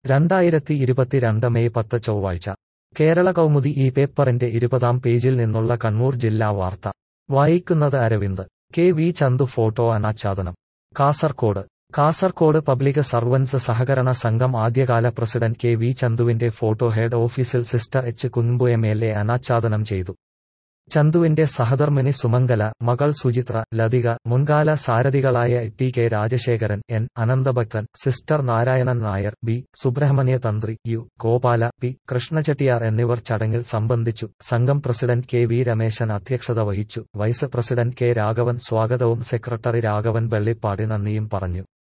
രണ്ടായിരത്തി ഇരുപത്തിരണ്ട് മെയ് പത്ത് ചൊവ്വാഴ്ച കേരള കൗമുദി ഈ പേപ്പറിന്റെ ഇരുപതാം പേജിൽ നിന്നുള്ള കണ്ണൂർ ജില്ലാ വാർത്ത വായിക്കുന്നത് Aravind K V Chandu photo അനാച്ഛാദനം കാസർകോട് കാസർകോട് പബ്ലിക് സർവൻസ് സഹകരണ സംഘം ആദ്യകാല പ്രസിഡന്റ് കെ വി ചന്തുവിന്റെ ഫോട്ടോ ഹെഡ് ഓഫീസിൽ സിസ്റ്റർ എച്ച് കുൻപു എം എൽ എ അനാച്ഛാദനം ചെയ്തു ചന്തുവിന്റെ സഹധർമ്മിണി സുമംഗല മകൾ സുചിത്ര ലതിക മുൻകാല സാരഥികളായ T K Rajasekharan N Ananthabhakthan സിസ്റ്റർ Narayanan Nair B Subrahmanya Thanthri U Gopala P കൃഷ്ണചെട്ടിയാർ എന്നിവർ ചടങ്ങിൽ സംബന്ധിച്ചു സംഘം പ്രസിഡന്റ് കെ വി രമേശൻ അധ്യക്ഷത വഹിച്ചു വൈസ് പ്രസിഡന്റ് കെ രാഘവൻ സ്വാഗതവും സെക്രട്ടറി രാഘവൻ വെള്ളിപ്പാടി നന്ദിയും പറഞ്ഞു